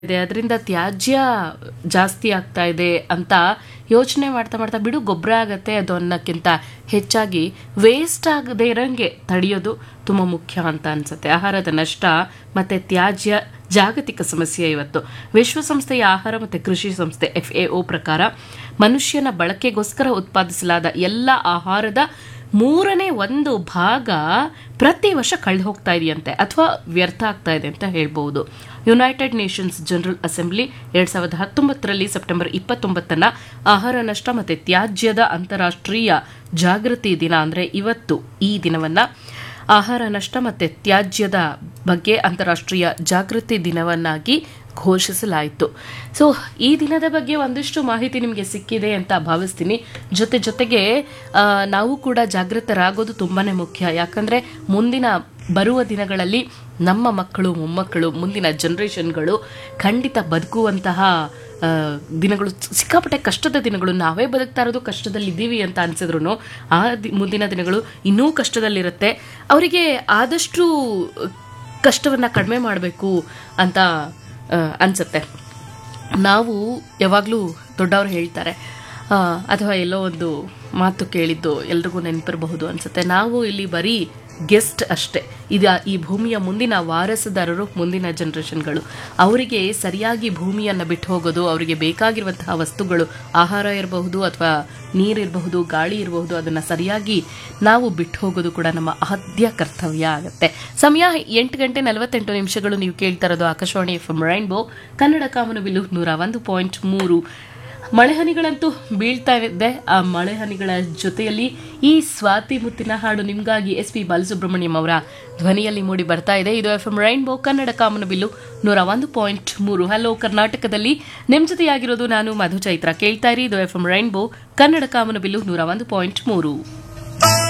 ಇದೆ ಅದರಿಂದ ತ್ಯಾಜ್ಯ ಜಾಸ್ತಿ ಆಗ್ತಾ ಇದೆ ಅಂತ ಯೋಚನೆ ಮಾಡ್ತಾ ಮಾಡ್ತಾ ಬಿಡು ಗೊಬ್ಬರ ಆಗತ್ತೆ ಅದು ಅನ್ನೋಕ್ಕಿಂತ ಹೆಚ್ಚಾಗಿ ವೇಸ್ಟ್ ಆಗದೆ ಇರೋಂಗೆ ತಡೆಯೋದು ತುಂಬ ಮುಖ್ಯ ಅಂತ ಅನ್ಸುತ್ತೆ ಆಹಾರದ ನಷ್ಟ ಮತ್ತೆ ತ್ಯಾಜ್ಯ ಜಾಗತಿಕ ಸಮಸ್ಯೆ ಇವತ್ತು ವಿಶ್ವಸಂಸ್ಥೆಯ ಆಹಾರ ಮತ್ತು ಕೃಷಿ ಸಂಸ್ಥೆ ಎಫ್ ಎ ಪ್ರಕಾರ ಮನುಷ್ಯನ ಬಳಕೆಗೋಸ್ಕರ ಉತ್ಪಾದಿಸಲಾದ ಎಲ್ಲ ಆಹಾರದ ಮೂರನೇ ಒಂದು ಭಾಗ ಪ್ರತಿ ವರ್ಷ ಕಳೆದು ಹೋಗ್ತಾ ಇದೆಯಂತೆ ಅಥವಾ ವ್ಯರ್ಥ ಆಗ್ತಾ ಇದೆ ಅಂತ ಹೇಳ್ಬೋದು ಯುನೈಟೆಡ್ ನೇಷನ್ಸ್ ಜನರಲ್ ಅಸೆಂಬ್ಲಿ ಎರಡ್ ಸಾವಿರದ ಹತ್ತೊಂಬತ್ತರಲ್ಲಿ ಸೆಪ್ಟೆಂಬರ್ ಇಪ್ಪತ್ತೊಂಬತ್ತನ್ನ ಆಹಾರ ನಷ್ಟ ಮತ್ತು ತ್ಯಾಜ್ಯದ ಅಂತಾರಾಷ್ಟ್ರೀಯ ಜಾಗೃತಿ ದಿನ ಅಂದರೆ ಇವತ್ತು ಈ ದಿನವನ್ನ ಆಹಾರ ನಷ್ಟ ಮತ್ತು ತ್ಯಾಜ್ಯದ ಬಗ್ಗೆ ಅಂತಾರಾಷ್ಟ್ರೀಯ ಜಾಗೃತಿ ದಿನವನ್ನಾಗಿ ಘೋಷಿಸಲಾಯಿತು ಸೊ ಈ ದಿನದ ಬಗ್ಗೆ ಒಂದಿಷ್ಟು ಮಾಹಿತಿ ನಿಮಗೆ ಸಿಕ್ಕಿದೆ ಅಂತ ಭಾವಿಸ್ತೀನಿ ಜೊತೆ ಜೊತೆಗೆ ಆ, ನಾವು ಕೂಡ ಜಾಗೃತರಾಗೋದು ತುಂಬಾ ಮುಖ್ಯ ಯಾಕಂದರೆ ಮುಂದಿನ ಬರುವ ದಿನಗಳಲ್ಲಿ ನಮ್ಮ ಮಕ್ಕಳು ಮೊಮ್ಮಕ್ಕಳು ಮುಂದಿನ ಜನ್ರೇಷನ್ಗಳು ಖಂಡಿತ ಬದುಕುವಂತಹ ಆ, ದಿನಗಳು ಸಿಕ್ಕಾಪಟ್ಟೆ ಕಷ್ಟದ ದಿನಗಳು ನಾವೇ ಬದುಕ್ತಾ ಇರೋದು ಕಷ್ಟದಲ್ಲಿ ಇದ್ದೀವಿ ಅಂತ ಅನ್ಸಿದ್ರು ಆ ದಿ- ಮುಂದಿನ ದಿನಗಳು ಇನ್ನೂ ಕಷ್ಟದಲ್ಲಿರುತ್ತೆ ಅವರಿಗೆ ಆದಷ್ಟು ಕಷ್ಟವನ್ನು ಕಡಿಮೆ ಮಾಡಬೇಕು ಅಂತ ಆ, ಅನ್ಸುತ್ತೆ ನಾವು ಯಾವಾಗಲೂ ದೊಡ್ಡವರು ಹೇಳ್ತಾರೆ ಆ, ಅಥವಾ ಎಲ್ಲೋ ಒಂದು ಮಾತು ಕೇಳಿದ್ದು ಎಲ್ರಿಗೂ ನೆನಪಿರಬಹುದು ಅನ್ಸುತ್ತೆ ನಾವು ಇಲ್ಲಿ ಬರೀ ಗೆಸ್ಟ್ ಅಷ್ಟೇ ಇದು ಈ ಭೂಮಿಯ ಮುಂದಿನ ವಾರಸುದಾರರು ಮುಂದಿನ ಜನ್ರೇಷನ್ಗಳು ಅವರಿಗೆ ಸರಿಯಾಗಿ ಭೂಮಿಯನ್ನು ಬಿಟ್ಟು ಹೋಗೋದು ಅವರಿಗೆ ಬೇಕಾಗಿರುವಂತಹ ವಸ್ತುಗಳು ಆಹಾರ ಇರಬಹುದು ಅಥವಾ ನೀರಿರಬಹುದು ಗಾಳಿ ಇರಬಹುದು ಅದನ್ನು ಸರಿಯಾಗಿ ನಾವು ಬಿಟ್ಟು ಹೋಗೋದು ಕೂಡ ನಮ್ಮ ಆದ್ಯ ಕರ್ತವ್ಯ ಆಗುತ್ತೆ ಸಮಯ ಎಂಟು ಗಂಟೆ ನಲವತ್ತೆಂಟು ನಿಮಿಷಗಳು ನೀವು ಕೇಳ್ತಾ ಇರೋದು Akashvani F M rainbow Kannada ಕಾಮನಬಿಲ್ಲು ನೂರ ಒಂದು ಪಾಯಿಂಟ್ ಮೂರು ಮಳೆಹನಿಗಳಂತೂ ಬೀಳ್ತಾ ಇದೆ ಆ ಮಳೆಹನಿಗಳ ಜೊತೆಯಲ್ಲಿ ಈ ಸ್ವಾತಿ ಮುತ್ತಿನ ಹಾಡು ನಿಮಗಾಗಿ ಎಸ್ ಪಿ ಬಾಲಸುಬ್ರಹ್ಮಣ್ಯಂ ಅವರ ಧ್ವನಿಯಲ್ಲಿ ಮೂಡಿ ಬರ್ತಾ ಇದೆ ಇದು ಎಫ್ ಎಂ ರೈನ್ಬೋ ಕನ್ನಡ ಕಾಮನಬಿಲ್ಲು ನೂರ ಒಂದು ಪಾಯಿಂಟ್ ಮೂರು ಹಲೋ ಕರ್ನಾಟಕದಲ್ಲಿ ನಿಮ್ಮ ಜೊತೆಯಾಗಿರೋದು ನಾನು ಮಧು ಚೈತ್ರ ಕೇಳ್ತಾ ಇರಿ ಇದು ಎಫ್ ಎಂ ರೈನ್ಬೋ ಕನ್ನಡ ಕಾಮನಬಿಲ್ಲು ನೂರ ಒಂದು ಪಾಯಿಂಟ್ ಮೂರು